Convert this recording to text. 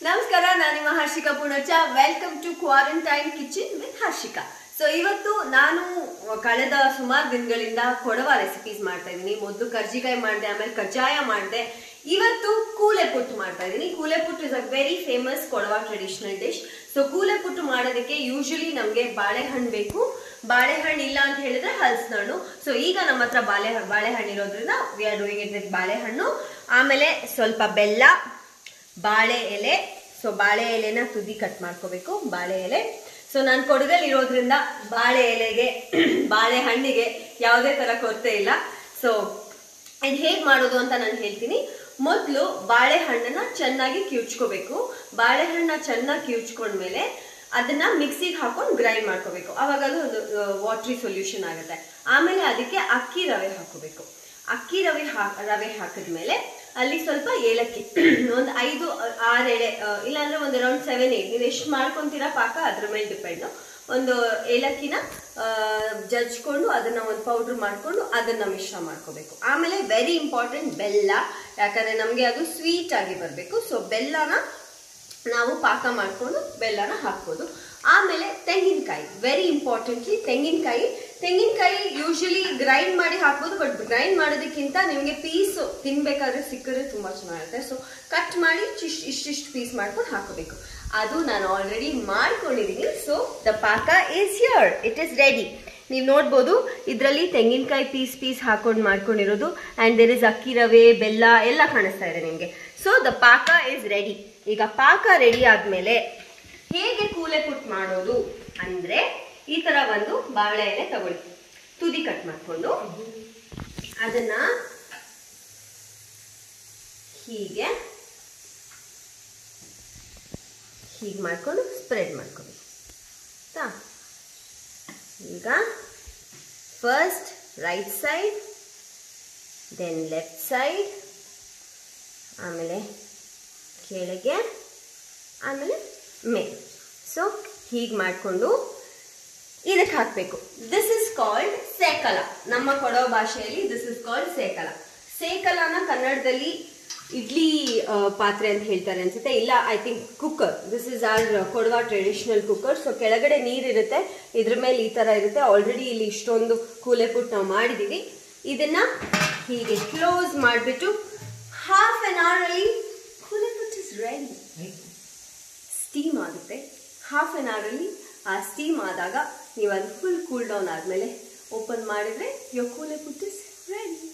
ನಮಸ್ಕಾರ ನಾನು ನಿಮ್ಮ Harshika Punacha welcome to quarantine kitchen with Harshika so ಇವತ್ತು ನಾನು ಕಳೆದ ಸುಮಾರು ದಿನಗಳಿಂದ ಕೊಡವ ರೆಸಿಪೀಸ್ ಮಾಡ್ತಾ ಇದ್ದೀನಿ ಮೊದಲು ಕರ್ಜಿಕಾಯಿ ಮಾಡಿದೆ ಆಮೇಲೆ ಕಜ್ಜಾಯ ಮಾಡಿದೆ ಇವತ್ತು ಕೂಲೆ ಪುಟ್ಟು ಮಾಡ್ತಾ ಇದ್ದೀನಿ koole puttu is a very famous Kodava traditional dish so koole puttu ಮಾಡೋದಕ್ಕೆ ಯೂಶಲಿ ನಮಗೆ ಬಾಳೆಹಣ್ಣು ಬೇಕು ಬಾಳೆಹಣ್ಣು ಇಲ್ಲ ಅಂತ ಹೇಳಿದ್ರೆ ಹಲಸಿನಹಣ್ಣು ಸೊ ಈಗ ನಮ್ಮ ಹತ್ರ ಬಾಳೆ ಬಾಳೆಹಣ್ಣು ಇರೋದ್ರಿಂದ we are doing it with balehannu ಆಮೇಲೆ ಸ್ವಲ್ಪ ಬೆಲ್ಲ ಬಾಳೆ ಎಲೆ ಸೊ ಬಾಳೆ ಎಲೆನ ತುದಿ ಕಟ್ ಮಾಡ್ಕೋಬೇಕು ಬಾಳೆ ಎಲೆ ಸೊ ನಾನು ಕೊಡಗಲ್ ಇರೋದ್ರಿಂದ ಬಾಳೆ ಎಲೆಗೆ ಬಾಳೆಹಣ್ಣಿಗೆ ಯಾವುದೇ ತರ ಕೊರತೆ ಇಲ್ಲ ಸೊ ಇದು ಹೇಗೆ ಮಾಡೋದು ಅಂತ ನಾನು ಹೇಳ್ತೀನಿ ಮೊದಲು ಬಾಳೆಹಣ್ಣನ್ನ ಚೆನ್ನಾಗಿ ಕಿವುಚ್ಕೋಬೇಕು ಬಾಳೆಹಣ್ಣ ಚೆನ್ನಾಗಿ ಕಿವುಚ್ಕೊಂಡ್ಮೇಲೆ ಅದನ್ನ ಮಿಕ್ಸಿಗೆ ಹಾಕೊಂಡು ಗ್ರೈಂಡ್ ಮಾಡ್ಕೋಬೇಕು ಅವಾಗ ಅದು ಒಂದು ವಾಟ್ರಿ ಸೊಲ್ಯೂಷನ್ ಆಗುತ್ತೆ ಆಮೇಲೆ ಅದಕ್ಕೆ ಅಕ್ಕಿ ರವೆ ಹಾಕೋಬೇಕು ಅಕ್ಕಿ ರವೆ ಹಾಕ್ ರವೆ ಹಾಕಿದ್ಮೇಲೆ ಅಲ್ಲಿ ಸ್ವಲ್ಪ ಏಲಕ್ಕಿ ಒಂದು ಐದು ಆರು ಎಳೆ ಆ, ಇಲ್ಲಾಂದ್ರೆ ಒಂದು ಅರೌಂಡ್ ಸೆವೆನ್ ಏಟ್ ನೀವು ಎಷ್ಟು ಮಾಡ್ಕೊಂತೀರಾ ಪಾಕ ಅದ್ರ ಮೇಲೆ ಡಿಪೆಂಡು ಒಂದು ಏಲಕ್ಕಿನ ಆ, ಜಜ್ಕೊಂಡು ಅದನ್ನ ಒಂದು ಪೌಡ್ರ್ ಮಾಡ್ಕೊಂಡು ಅದನ್ನ ಮಿಶ್ರ ಮಾಡ್ಕೋಬೇಕು ಆಮೇಲೆ ವೆರಿ ಇಂಪಾರ್ಟೆಂಟ್ ಬೆಲ್ಲ ಯಾಕಂದ್ರೆ ನಮಗೆ ಅದು ಸ್ವೀಟ್ ಆಗಿ ಬರಬೇಕು ಸೊ ಬೆಲ್ಲನ ನಾವು ಪಾಕ ಮಾಡಿಕೊಂಡು ಬೆಲ್ಲನ ಹಾಕ್ಬೋದು ಆಮೇಲೆ ತೆಂಗಿನಕಾಯಿ ವೆರಿ ಇಂಪಾರ್ಟೆಂಟ್ಲಿ ತೆಂಗಿನಕಾಯಿ ತೆಂಗಿನಕಾಯಿ ಯೂಶಲಿ ಗ್ರೈಂಡ್ ಮಾಡಿ ಹಾಕ್ಬೋದು ಬಟ್ ಗ್ರೈಂಡ್ ಮಾಡೋದಕ್ಕಿಂತ ನಿಮಗೆ ಪೀಸ್ ತಿನ್ಬೇಕಾದ್ರೆ ಸಿಕ್ಕಿದ್ರೆ ತುಂಬಾ ಚೆನ್ನಾಗಿರುತ್ತೆ ಸೊ ಕಟ್ ಮಾಡಿ ಇಷ್ಟ ಇಷ್ಟಿಷ್ಟು ಪೀಸ್ ಮಾಡ್ಕೊಂಡು ಹಾಕೋಬೇಕು ಅದು ನಾನು ಆಲ್ರೆಡಿ ಮಾಡ್ಕೊಂಡಿದ್ದೀನಿ so the paaka is here it is ready ನೀವು ನೋಡ್ಬೋದು ಇದರಲ್ಲಿ ತೆಂಗಿನಕಾಯಿ ಪೀಸ್ ಪೀಸ್ ಹಾಕೊಂಡು ಮಾಡ್ಕೊಂಡಿರೋದು ಆ್ಯಂಡ್ ದೇರ್ ಇಸ್ ಅಕ್ಕಿ ರವೆ ಬೆಲ್ಲ ಎಲ್ಲ ಕಾಣಿಸ್ತಾ ಇದೆ ನಿಮಗೆ so the paaka is ready ಈಗ ಪಾಕ ರೆಡಿ ಆದಮೇಲೆ ಹೇಗೆ ಕೂಲೆ ಪುಟ್ ಮಾಡೋದು ಅಂದರೆ ಈ ಥರ ಒಂದು ಬಾಳೆ ಎಲೆ ತಗೊಳ್ಳಿ ತುದಿ ಕಟ್ ಮಾಡಿಕೊಂಡು ಅದನ್ನ ಹೀಗೆ ಹೀಗೆ ಮಾಡ್ಕೊಂಡು ಸ್ಪ್ರೆಡ್ ಮಾಡ್ಕೊಬೇಕು ಆಯ್ತಾ ಈಗ first right side then left side ಆಮೇಲೆ ಕೆಳಗೆ ಆಮೇಲೆ ಮೇಲೆ ಸೊ ಹೀಗೆ ಮಾಡಿಕೊಂಡು ಇದಕ್ಕೆ ಹಾಕಬೇಕು ದಿಸ್ ಇಸ್ ಕಾಲ್ಡ್ ಸೇಕಲ ನಮ್ಮ ಕೊಡೋ ಭಾಷೆಯಲ್ಲಿ ದಿಸ್ ಇಸ್ ಕಾಲ್ಡ್ ಸೇಕಲ ಸೇಕಲನ ಕನ್ನಡದಲ್ಲಿ ಇಡ್ಲಿ ಆ, ಪಾತ್ರೆ ಅಂತ ಹೇಳ್ತಾರೆ ಅನ್ಸುತ್ತೆ ಇಲ್ಲ I think cooker this is our Kodava traditional cooker so ಕೆಳಗಡೆ ನೀರಿರುತ್ತೆ ಇದ್ರ ಮೇಲೆ ಈ ಥರ ಇರುತ್ತೆ ಆಲ್ರೆಡಿ ಇಲ್ಲಿ ಇಷ್ಟೊಂದು ಕೂಲೆ ಪುಟ್ ನಾವು ಮಾಡಿದ್ದೀವಿ ಇದನ್ನ ಹೀಗೆ ಕ್ಲೋಸ್ ಮಾಡಿಬಿಟ್ಟು ಹಾಫ್ ಆನ್ ಅವರಲ್ಲಿ koole puttu is ready steam ಆಗುತ್ತೆ ಹಾಫ್ ಆನ್ ಅವರಲ್ಲಿ ಆ ಸ್ಟೀಮ್ ಆದಾಗ ನೀವು ಅದು ಫುಲ್ ಕೂಲ್ ಡೌನ್ ಆದಮೇಲೆ ಓಪನ್ ಮಾಡಿದರೆ your koole puttu is ready